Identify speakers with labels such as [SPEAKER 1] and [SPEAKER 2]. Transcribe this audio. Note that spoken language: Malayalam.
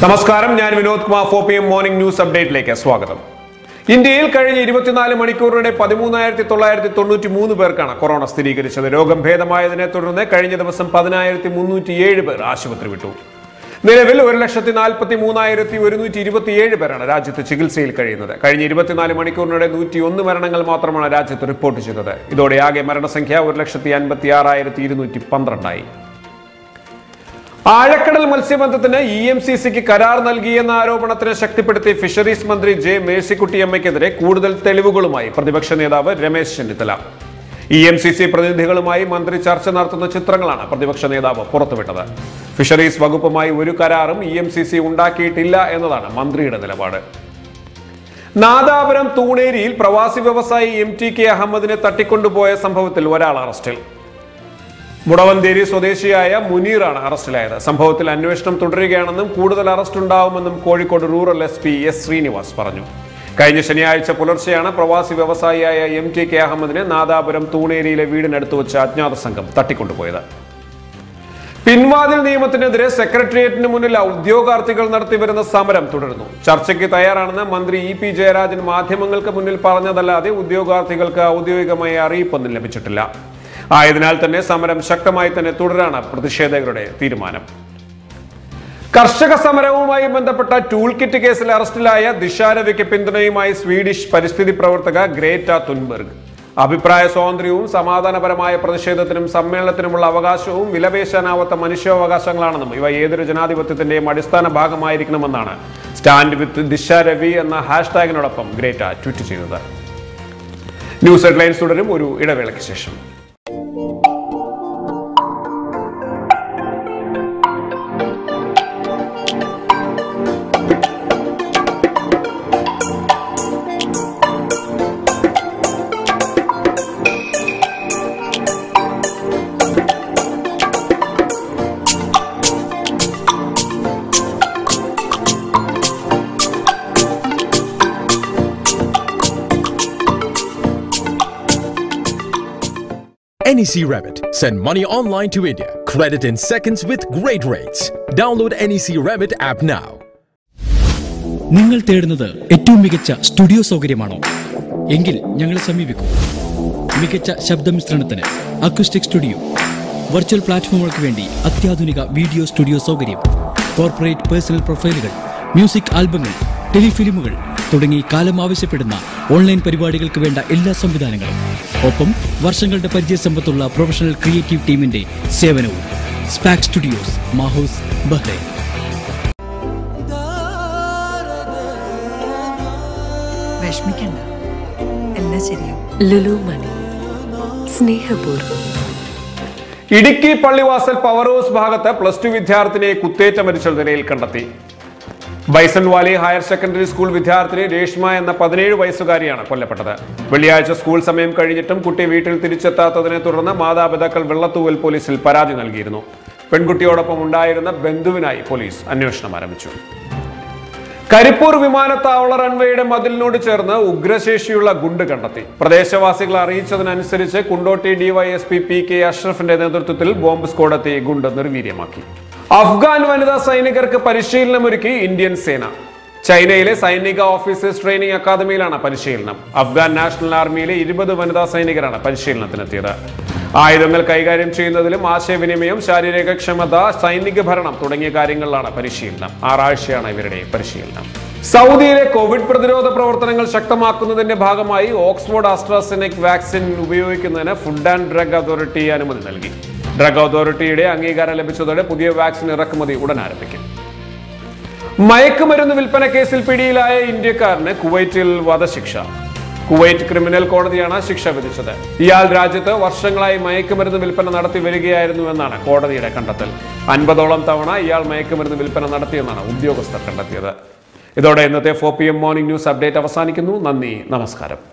[SPEAKER 1] നമസ്കാരം ഞാൻ Vinod Kumar four P M morning news അപ്ഡേറ്റിലേക്ക് സ്വാഗതം ഇന്ത്യയിൽ കഴിഞ്ഞ ഇരുപത്തിനാല് മണിക്കൂറിനിടെ പതിമൂന്നായിരത്തി തൊള്ളായിരത്തി തൊണ്ണൂറ്റി മൂന്ന് പേർക്കാണ് കൊറോണ സ്ഥിരീകരിച്ചത് രോഗം ഭേദമായതിനെ തുടർന്ന് കഴിഞ്ഞ ദിവസം പതിനായിരത്തി മുന്നൂറ്റി ഏഴ് പേർ ആശുപത്രി വിട്ടു നിലവിൽ ഒരു ലക്ഷത്തി നാൽപ്പത്തി മൂന്നായിരത്തി ഒരുന്നൂറ്റി ഇരുപത്തിയേഴ് പേരാണ് രാജ്യത്ത് ചികിത്സയിൽ കഴിയുന്നത് കഴിഞ്ഞ ഇരുപത്തിനാല് മണിക്കൂറിനിടെ നൂറ്റി ഒന്ന് മരണങ്ങൾ മാത്രമാണ് രാജ്യത്ത് റിപ്പോർട്ട് ചെയ്തത് ഇതോടെ ആകെ മരണസംഖ്യ ഒരു ലക്ഷത്തി അൻപത്തി ആറായിരത്തി ഇരുന്നൂറ്റി പന്ത്രണ്ടായി ആഴക്കടൽ മത്സ്യബന്ധനത്തിന് ഇ എം സി സിക്ക് കരാർ നൽകിയെന്ന ആരോപണത്തിന് ശക്തിപ്പെടുത്തി ഫിഷറീസ് മന്ത്രി ജെ മേഴ്സിക്കുട്ടിയമ്മയ്ക്കെതിരെ കൂടുതൽ തെളിവുകളുമായി പ്രതിപക്ഷ നേതാവ് Ramesh Chennithala E M C C പ്രതിനിധികളുമായി മന്ത്രി ചർച്ച നടത്തുന്ന ചിത്രങ്ങളാണ് പ്രതിപക്ഷ നേതാവ് പുറത്തുവിട്ടത് ഫിഷറീസ് വകുപ്പുമായി ഒരു കരാറും ഇ എം സി സി ഉണ്ടാക്കിയിട്ടില്ല എന്നതാണ് മന്ത്രിയുടെ നിലപാട് നാദാപുരം തൂണേരിയിൽ പ്രവാസി വ്യവസായി എം ടി കെ അഹമ്മദിനെ തട്ടിക്കൊണ്ടുപോയ സംഭവത്തിൽ ഒരാൾ അറസ്റ്റിൽ മുടവന്തേരി സ്വദേശിയായ മുനീറാണ് അറസ്റ്റിലായത് സംഭവത്തിൽ അന്വേഷണം തുടരുകയാണെന്നും കൂടുതൽ അറസ്റ്റ് ഉണ്ടാവുമെന്നും Kozhikode rural S P S Sreenivas പറഞ്ഞു കഴിഞ്ഞ ശനിയാഴ്ച പുലർച്ചെയാണ് പ്രവാസി വ്യവസായിയായ എം ടി കെ അഹമ്മദിനെ നാദാപുരം തൂണേരിയിലെ വീടിനടുത്ത് വെച്ച് അജ്ഞാത സംഘം തട്ടിക്കൊണ്ടുപോയത് പിൻവാതിൽ നിയമത്തിനെതിരെ സെക്രട്ടേറിയറ്റിന് മുന്നിൽ ഉദ്യോഗാർത്ഥികൾ നടത്തിവരുന്ന സമരം തുടരുന്നു ചർച്ചയ്ക്ക് തയ്യാറാണെന്ന് മന്ത്രി ഇ പി ജയരാജൻ മാധ്യമങ്ങൾക്ക് മുന്നിൽ പറഞ്ഞതല്ലാതെ ഉദ്യോഗാർത്ഥികൾക്ക് ഔദ്യോഗികമായ അറിയിപ്പൊന്നും ലഭിച്ചിട്ടില്ല ആയതിനാൽ തന്നെ സമരം ശക്തമായി തന്നെ തുടരാണ് പ്രതിഷേധകരുടെ തീരുമാനം കർഷക സമരവുമായി ബന്ധപ്പെട്ട ടൂൾ കിറ്റ് കേസിൽ അറസ്റ്റിലായ ദിശാരവിക്ക് പിന്തുണയുമായി സ്വീഡിഷ് പരിസ്ഥിതി പ്രവർത്തക ഗ്രേറ്റ തുൻബർഗ് അഭിപ്രായ സ്വാതന്ത്ര്യവും സമാധാനപരമായ പ്രതിഷേധത്തിനും സമ്മേളനത്തിനുമുള്ള അവകാശവും വിലപേശാനാവാത്ത മനുഷ്യാവകാശങ്ങളാണെന്നും ഇവ ഏതൊരു ജനാധിപത്യത്തിന്റെയും അടിസ്ഥാന ഭാഗമായിരിക്കണമെന്നാണ് സ്റ്റാൻഡ് വിത്ത് ദിശ രവി എന്ന ഹാഷ്ടാഗിനോടൊപ്പം ഗ്രേറ്റ ട്വീറ്റ് ചെയ്തത് ന്യൂസ് ഹെഡ്ലൈൻസ് തുടരും ഒരു ഇടവേളയ്ക്ക് ശേഷം
[SPEAKER 2] NEC Rabbit. Send money online to India. Credit in seconds with great rates. Download NEC Rabbit app now.
[SPEAKER 3] നിങ്ങൾ തേടുന്നത് ഏറ്റവും മികച്ച സ്റ്റുഡിയോ സൗകര്യമാണോ എങ്കിൽ ഞങ്ങളെ സമീപിക്കൂ മികച്ച ശബ്ദമിശ്രണത്തിന് അക്വിസ്റ്റിക് സ്റ്റുഡിയോ വെർച്വൽ പ്ലാറ്റ്ഫോമുകൾക്ക് വേണ്ടി അത്യാധുനിക വീഡിയോ സ്റ്റുഡിയോ സൗകര്യം കോർപ്പറേറ്റ് പേഴ്സണൽ പ്രൊഫൈലുകൾ മ്യൂസിക് ആൽബങ്ങൾ ടെലിഫിലിമുകൾ തുടങ്ങി കാലം ആവശ്യപ്പെടുന്ന ഓൺലൈൻ പരിപാടികൾക്ക് വേണ്ട എല്ലാ സംവിധാനങ്ങളും ഒപ്പം വർഷങ്ങളുടെ പരിചയസമ്പത്തുള്ള പ്രൊഫഷണൽ ക്രിയേറ്റീവ് ടീമിന്റെ സേവനവും സ്പാക് സ്റ്റുഡിയോസ് മാഹോസ് ബഹ്റൈൻ
[SPEAKER 4] വിഷമിക്കണ്ട എല്ലാം ശരിയാവും
[SPEAKER 5] ലുലു മണി സ്നേഹപൂർവ്വം
[SPEAKER 1] ഇടുക്കി പള്ളിവാസൽ പവർ ഹൗസ് ഭാഗത്ത് പ്ലസ് ടു വിദ്യാർത്ഥിനിയെ കുത്തേറ്റ മരിച്ച നിലയിൽ കണ്ടെത്തി Bison Valley higher secondary school വിദ്യാർത്ഥിനി രേഷ്മ എന്ന പതിനേഴ് വയസ്സുകാരിയാണ് കൊല്ലപ്പെട്ടത് വെള്ളിയാഴ്ച സ്കൂൾ സമയം കഴിഞ്ഞിട്ടും കുട്ടി വീട്ടിൽ തിരിച്ചെത്താത്തതിനെ തുടർന്ന് മാതാപിതാക്കൾ വെള്ളത്തൂവൽ പോലീസിൽ പരാതി നൽകിയിരുന്നു പെൺകുട്ടിയോടൊപ്പം ഉണ്ടായിരുന്ന ബന്ധുവിനായി പോലീസ് അന്വേഷണം ആരംഭിച്ചു കരിപ്പൂർ വിമാനത്താവള റൺവേയുടെ മതിലിനോട് ചേർന്ന് ഉഗ്രശേഷിയുള്ള ഗുണ്ട് കണ്ടെത്തി പ്രദേശവാസികൾ അറിയിച്ചതിനനുസരിച്ച് കുണ്ടോട്ടി ഡിവൈഎസ്പി പി കെ അഷ്റഫിന്റെ നേതൃത്വത്തിൽ ബോംബ് സ്ക്വാഡ് എത്തി ഗുണ്ട് നിർവീര്യമാക്കി അഫ്ഗാൻ വനിതാ സൈനികർക്ക് പരിശീലനമൊരുക്കി ഇന്ത്യൻ സേന ചൈനയിലെ സൈനിക ഓഫീസേഴ്സ് ട്രെയിനിംഗ് അക്കാദമിയിലാണ് പരിശീലനം അഫ്ഗാൻ നാഷണൽ ആർമിയിലെ ഇരുപത് വനിതാ സൈനികരാണ് പരിശീലനത്തിനെത്തിയത് ആയുധങ്ങൾ കൈകാര്യം ചെയ്യുന്നതിലും ആശയവിനിമയം ശാരീരികക്ഷമത സൈനിക ഭരണം തുടങ്ങിയ കാര്യങ്ങളിലാണ് പരിശീലനം ആറാഴ്ചയാണ് ഇവരുടെ പരിശീലനം സൗദിയിലെ കോവിഡ് പ്രതിരോധ പ്രവർത്തനങ്ങൾ ശക്തമാക്കുന്നതിന്റെ ഭാഗമായി ഓക്സ്ഫോർഡ് ആസ്ട്രാസെനിക് വാക്സിൻ ഉപയോഗിക്കുന്നതിന് ഫുഡ് ആൻഡ് ഡ്രഗ് അതോറിറ്റി അനുമതി നൽകി ഡ്രഗ് അതോറിറ്റിയുടെ അംഗീകാരം ലഭിച്ചതോടെ പുതിയ വാക്സിൻ ഇറക്കുമതി ഉടൻ ആരംഭിക്കും മയക്കുമരുന്ന് വിൽപ്പന കേസിൽ പിടിയിലായ ഇന്ത്യക്കാരന് കുവൈറ്റിൽ വധശിക്ഷ കുവൈറ്റ് ക്രിമിനൽ കോടതിയാണ് ശിക്ഷ വിധിച്ചത് ഇയാൾ രാജ്യത്ത് വർഷങ്ങളായി മയക്കുമരുന്ന് വിൽപ്പന നടത്തി വരികയായിരുന്നു എന്നാണ് കോടതിയുടെ കണ്ടെത്തൽ അൻപതോളം തവണ ഇയാൾ മയക്കുമരുന്ന് വിൽപ്പന നടത്തിയെന്നാണ് ഉദ്യോഗസ്ഥർ കണ്ടെത്തിയത് ഇതോടെ ഇന്നത്തെ four P M morning news update അവസാനിക്കുന്നു നന്ദി നമസ്കാരം